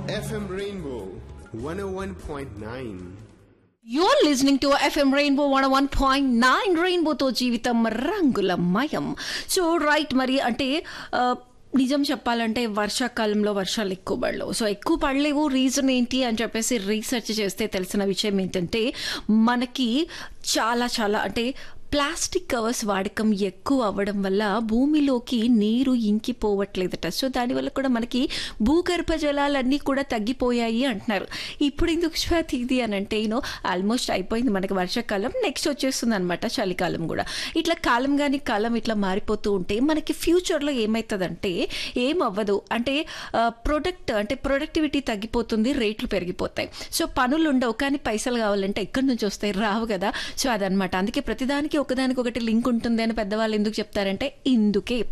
FM Rainbow 101.9. You're listening to FM Rainbow 101.9 రెయిన్బోతో జీవితం రంగులమయం సో రైట్ మరి అంటే ఆ, నిజం చెప్పాలంటే వర్షాకాలంలో వర్షాలు ఎక్కువ పడలేవు సో ఎక్కువ పడలేవు రీజన్ ఏంటి అని చెప్పేసి రీసెర్చ్ చేస్తే తెలిసిన విషయం ఏంటంటే మనకి చాలా చాలా అంటే ప్లాస్టిక్ కవర్స్ వాడకం ఎక్కువ అవ్వడం వల్ల భూమిలోకి నీరు ఇంకిపోవట్లేదట సో దానివల్ల కూడా మనకి భూగర్భ జలాలన్నీ కూడా తగ్గిపోయాయి అంటున్నారు ఇప్పుడు ఎందుకు స్వాతి ఇది అని అంటే యూనో ఆల్మోస్ట్ అయిపోయింది మనకి వర్షాకాలం నెక్స్ట్ వచ్చేస్తుంది అనమాట చలికాలం కూడా ఇట్లా కాలం కానీ కాలం ఇట్లా మారిపోతూ ఉంటే మనకి ఫ్యూచర్లో ఏమవుతుందంటే ఏం అవ్వదు అంటే ప్రొడక్ట్ అంటే ప్రొడక్టివిటీ తగ్గిపోతుంది రేట్లు పెరిగిపోతాయి సో పనులు ఉండవు కానీ పైసలు కావాలంటే ఎక్కడి నుంచి వస్తాయి రావు కదా సో అదనమాట అందుకే ప్రతిదానికి ఒకదానికి ఒకటి లింక్ ఉంటుంది అని పెద్దవాళ్ళు ఎందుకు చెప్తారంటే ఇందుకే